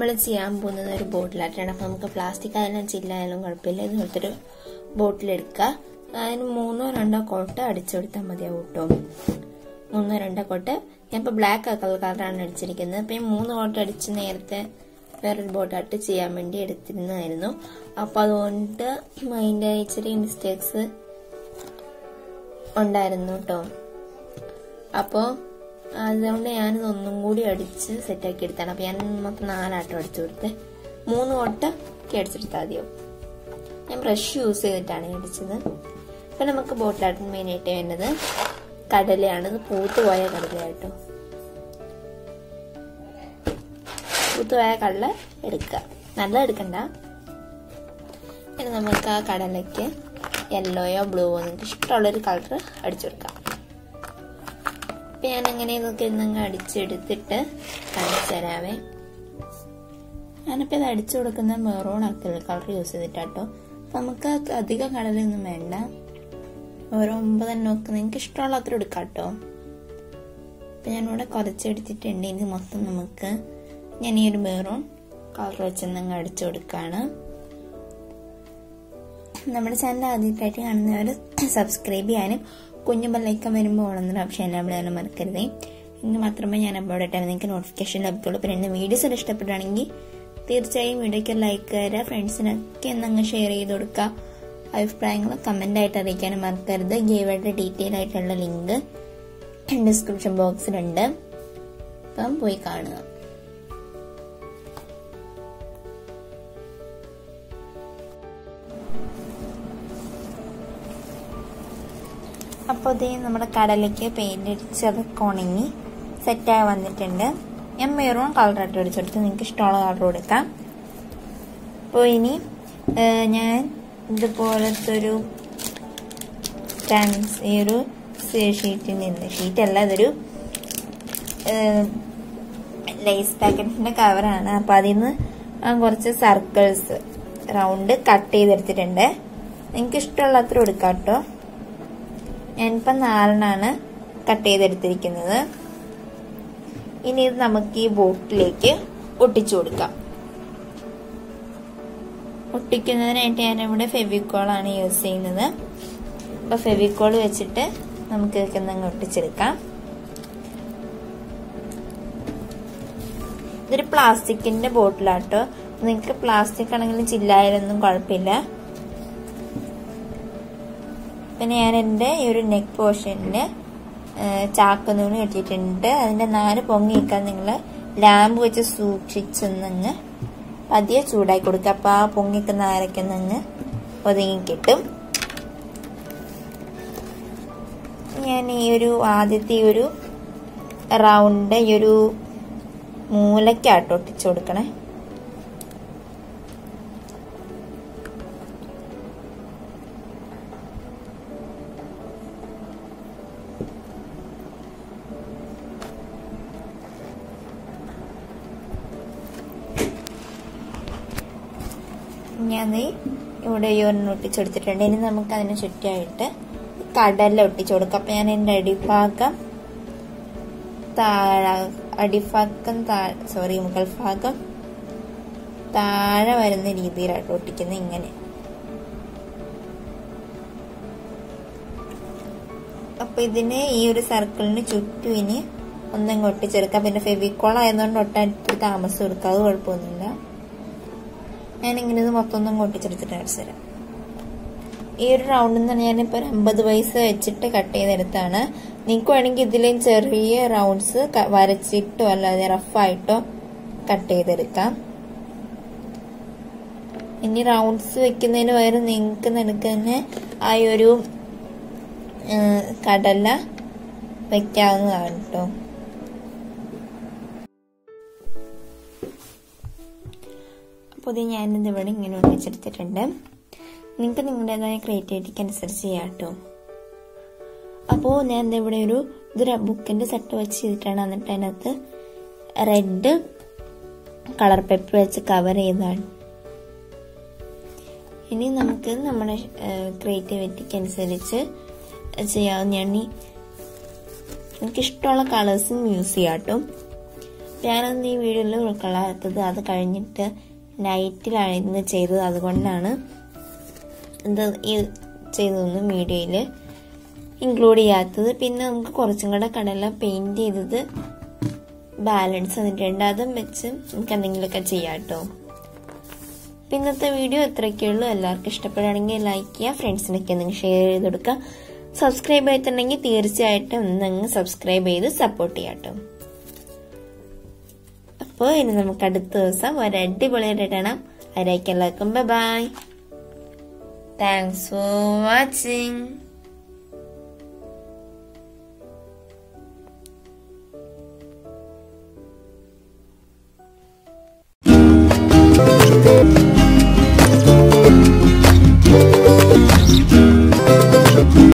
നമ്മൾ ചെയ്യാൻ പോകുന്നത് ഒരു ബോട്ടിലായിട്ടാണ് അപ്പം നമുക്ക് പ്ലാസ്റ്റിക് ആയാലും ചില്ലായാലും കുഴപ്പമില്ല ഇതുപോലത്തെ ബോട്ടിലെടുക്കുക അതിന് മൂന്നോ രണ്ടോ കോട്ട് അടിച്ചു കൊടുത്താൽ മതിയാവും കേട്ടോ മൂന്നോ രണ്ടോ കോട്ട് ഞാൻ ഇപ്പോൾ ബ്ലാക്ക് കളർ കളറാണ് അടിച്ചിരിക്കുന്നത് അപ്പം ഈ മൂന്ന് കോട്ട് അടിച്ച് നേരത്തെ വേറൊരു ബോട്ടായിട്ട് ചെയ്യാൻ വേണ്ടി എടുത്തിരുന്നതായിരുന്നു അപ്പോൾ അതുകൊണ്ട് അതിൻ്റെ ഇച്ചിരി മിസ്റ്റേക്സ് ഉണ്ടായിരുന്നു കേട്ടോ അപ്പോൾ അതുകൊണ്ട് ഞാനിത് ഒന്നും കൂടി അടിച്ച് സെറ്റാക്കി എടുത്താണ് അപ്പോൾ ഞാൻ മൊത്തം നാലാട്ടം അടിച്ചു കൊടുത്ത് മൂന്ന് കോട്ട ഒക്കെ അടിച്ചെടുത്താൽ മതിയോ ഞാൻ ബ്രഷ് യൂസ് ചെയ്തിട്ടാണ് അടിച്ചത് അപ്പം നമുക്ക് ബോട്ടിലാട്ടിന് മെയിനായിട്ട് വേണ്ടത് കടലയാണ് ഇത് പൂത്തുപോയ കടലയാട്ടോ പൂത്തുപോയ കടല എടുക്കുക നല്ല എടുക്കണ്ട ഇനി നമുക്ക് ആ കടലയ്ക്ക് യെല്ലോയോ ബ്ലൂവോ നിങ്ങൾക്ക് ഇഷ്ടമുള്ളൊരു കളർ അടിച്ചു കൊടുക്കാം അപ്പം ഞാൻ അങ്ങനെ നോക്കി ഇന്നങ്ങ് അടിച്ചെടുത്തിട്ട് കാണിച്ചു തരാവേ ഞാനിപ്പോൾ ഇത് അടിച്ചു കൊടുക്കുന്ന മെറൂൺ ആക്കൽ കളർ യൂസ് ചെയ്തിട്ടാട്ടോ അപ്പം നമുക്ക് അധികം കളറൊന്നും വേണ്ട ഓരോ ഒമ്പതെണ്ണം ഒക്കെ നിങ്ങൾക്ക് ഇഷ്ടമുള്ള അത്ര എടുക്കാം കേട്ടോ അപ്പം ഞാനിവിടെ കുറച്ചെടുത്തിട്ടുണ്ട് ഇനി മൊത്തം നമുക്ക് ഞാൻ ഈ ഒരു മെറൂൺ കളർ വെച്ചെന്നങ്ങ് അടിച്ചു കൊടുക്കുകയാണ് നമ്മുടെ ചാനൽ ആദ്യമായിട്ട് കാണുന്നവർ സബ്സ്ക്രൈബ് ചെയ്യാനും കുഞ്ഞു ബെല്ലൈക്കൻ വരുമ്പോൾ ഓണെന്നൊരു ഓപ്ഷൻ എല്ലാം വിടാനും മറക്കരുതേ എങ്കിൽ മാത്രമേ ഞാൻ അപ്ലോഡ് ഇട്ടാൽ നിങ്ങൾക്ക് നോട്ടിഫിക്കേഷൻ ലഭിക്കുള്ളൂ പിന്നെ എൻ്റെ വീഡിയോസ് ഇഷ്ടപ്പെടുകയാണെങ്കിൽ തീർച്ചയായും വീഡിയോയ്ക്ക് ലൈക്ക് തരാം ഫ്രണ്ട്സിനൊക്കെ എന്നങ്ങ് ഷെയർ ചെയ്ത് കൊടുക്കുക അഭിപ്രായങ്ങൾ കമൻ്റ് ആയിട്ട് അറിയിക്കാനും മറക്കരുത് ഗേവയുടെ ഡീറ്റെയിൽ ആയിട്ടുള്ള ലിങ്ക് ഡിസ്ക്രിപ്ഷൻ ബോക്സിലുണ്ട് അപ്പം പോയി കാണുക അപ്പോൾ ഇതേ നമ്മുടെ കടലയ്ക്ക് പെയിന്റ് അടിച്ചതൊക്കെ ഉണങ്ങി സെറ്റായി വന്നിട്ടുണ്ട് ഞാൻ മെറൂൺ കളറായിട്ട് അടിച്ചെടുത്ത് നിങ്ങൾക്ക് ഇഷ്ടമുള്ള കളർ കൊടുക്കാം അപ്പോൾ ഇനി ഞാൻ ഇതുപോലത്തെ ഒരു ഈ ഒരു ഷീറ്റിൽ നിന്ന് ഷീറ്റല്ല ഇതൊരു ലേസ് പാക്കറ്റിന്റെ കവറാണ് അപ്പം അതിൽ നിന്ന് കുറച്ച് സർക്കിൾസ് റൗണ്ട് കട്ട് ചെയ്തെടുത്തിട്ടുണ്ട് നിങ്ങൾക്ക് ഇഷ്ടമുള്ള അത്ര കൊടുക്കാം കേട്ടോ ഞാനിപ്പം നാലെണ്ണാണ് കട്ട് ചെയ്തെടുത്തിരിക്കുന്നത് ഇനി ഇത് നമുക്ക് ഈ ബോട്ടിലേക്ക് ഒട്ടിച്ചു കൊടുക്കാം ഒട്ടിക്കുന്നതിനായിട്ട് ഞാനിവിടെ ഫെവിക്കോളാണ് യൂസ് ചെയ്യുന്നത് അപ്പോൾ ഫെവിക്കോൾ വെച്ചിട്ട് നമുക്ക് ഇതൊക്കെ ഒട്ടിച്ചെടുക്കാം ഇതൊരു പ്ലാസ്റ്റിക്കിന്റെ ബോട്ടിലാട്ടോ നിങ്ങൾക്ക് പ്ലാസ്റ്റിക് ആണെങ്കിലും ചില്ലായാലൊന്നും കുഴപ്പമില്ല പിന്നെ ഞാൻ എൻ്റെ ഈ ഒരു നെക്ക് പോർഷനിൽ ചാക്ക് നൂണ് കെട്ടിയിട്ടുണ്ട് അതിൻ്റെ നാല് പൊങ്ങി നിൽക്കാൻ നിങ്ങൾ ലാമ്പ് വെച്ച് സൂക്ഷിച്ചൊന്നങ്ങ് പതിയെ ചൂടാക്കി കൊടുക്കുക അപ്പോൾ ആ പൊങ്ങിക്കുന്ന ആരൊക്കെ ഒന്നങ്ങ് ഒതുങ്ങി കിട്ടും ഞാൻ ഈ ഒരു ആദ്യത്തെ ഈ ഒരു റൗണ്ട് ഈ ഒരു മൂലക്കാട്ടോ ഒട്ടിച്ചു കൊടുക്കണേ ഞാൻ ഇവിടെ ഈ ഒരെണ്ണം ഒട്ടിച്ചെടുത്തിട്ടുണ്ട് ഇനി നമുക്ക് അതിന് ചുറ്റായിട്ട് കടല ഒട്ടിച്ചു കൊടുക്കാം അപ്പം ഞാൻ എൻ്റെ അടിഭാഗം താഴെ അടിഭാഗം താഴെ സോറി മുകൾ ഭാഗം താഴെ വരുന്ന രീതിയിലായിട്ട് ഒട്ടിക്കുന്നത് ഇങ്ങനെ അപ്പൊ ഇതിന് ഈ ഒരു സർക്കിളിന് ചുറ്റും ഇനി ഒന്നും ഒട്ടിച്ചെടുക്കാം പിന്നെ ഫെവിക്കോൾ ആയതുകൊണ്ട് ഒട്ടാൻ താമസം എടുക്കാം അത് കുഴപ്പമൊന്നുമില്ല ഞാനിങ്ങനെ ഇത് മൊത്തം ഒന്നും ഒട്ടിച്ചെടുത്തിട്ട് കാണിച്ചു തരാം ഈ ഒരു റൗണ്ടിൽ നിന്ന് ഞാനിപ്പോൾ ഒരു അമ്പത് പൈസ വെച്ചിട്ട് കട്ട് ചെയ്തെടുത്താണ് നിങ്ങൾക്ക് വേണമെങ്കിൽ ഇതിലും ചെറിയ റൗണ്ട്സ് വരച്ചിട്ടോ അല്ലാതെ റഫായിട്ടോ കട്ട് ചെയ്തെടുക്കാം ഇനി റൗണ്ട്സ് വെക്കുന്നതിന് പകരം നിങ്ങൾക്ക് നിനക്ക് തന്നെ ആ ഒരു കടല വെക്കാവുന്നതാണ് കേട്ടോ അപ്പോൾ ഇത് ഞാനിത് ഇവിടെ ഇങ്ങനെ ഒട്ടിച്ചെടുത്തിട്ടുണ്ട് നിങ്ങൾക്ക് നിങ്ങളുടേതായ ക്രിയേറ്റിവിറ്റിക്ക് അനുസരിച്ച് ചെയ്യാം കേട്ടോ അപ്പോൾ ഞാൻ ഇവിടെ ഒരു ഇതൊരു ബുക്കിന്റെ സെറ്റ് വെച്ച് ചെയ്തിട്ടാണ് എന്നിട്ട് അതിനകത്ത് റെഡ് കളർ പേപ്പർ വെച്ച് കവർ ചെയ്തതാണ് ഇനി നമുക്ക് നമ്മുടെ ക്രിയേറ്റിവിറ്റിക്ക് അനുസരിച്ച് ചെയ്യാവുന്നതാണ് ഈ എനിക്ക് ഇഷ്ടമുള്ള കളേഴ്സും യൂസ് ചെയ്യാം കേട്ടോ ഞാനൊന്നും ഈ വീഡിയോയിൽ ഉൾക്കൊള്ളാത്തത് അത് കഴിഞ്ഞിട്ട് നൈറ്റിലാണ് ഇന്ന് ചെയ്തത് അതുകൊണ്ടാണ് ഇത് ഈ ചെയ്തതൊന്നും വീഡിയോയിൽ ഇൻക്ലൂഡ് ചെയ്യാത്തത് പിന്നെ നമുക്ക് കുറച്ചും കൂടെ കടല പെയിന്റ് ചെയ്തത് ബാലൻസ് വന്നിട്ടുണ്ട് അതും വെച്ച് നമുക്ക് എന്തെങ്കിലുമൊക്കെ ചെയ്യാം കേട്ടോ ഇന്നത്തെ വീഡിയോ ഇത്രയൊക്കെ ഉള്ളൂ എല്ലാവർക്കും ഇഷ്ടപ്പെടുകയാണെങ്കിൽ ലൈക്ക് ചെയ്യുക ഫ്രണ്ട്സിനൊക്കെ എന്തെങ്കിലും ഷെയർ ചെയ്ത് കൊടുക്കുക സബ്സ്ക്രൈബ് ചെയ്തിട്ടുണ്ടെങ്കിൽ തീർച്ചയായിട്ടും ഒന്ന് സബ്സ്ക്രൈബ് ചെയ്ത് സപ്പോർട്ട് ചെയ്യാം കേട്ടോ അപ്പോൾ ഇനി നമുക്ക് അടുത്ത ദിവസം ഒരു അടിപൊളിയായിട്ട് കാണാം അതിലേക്ക് എല്ലാവർക്കും ബൈ താങ്ക്സ് ഫോർ വാച്ചിങ്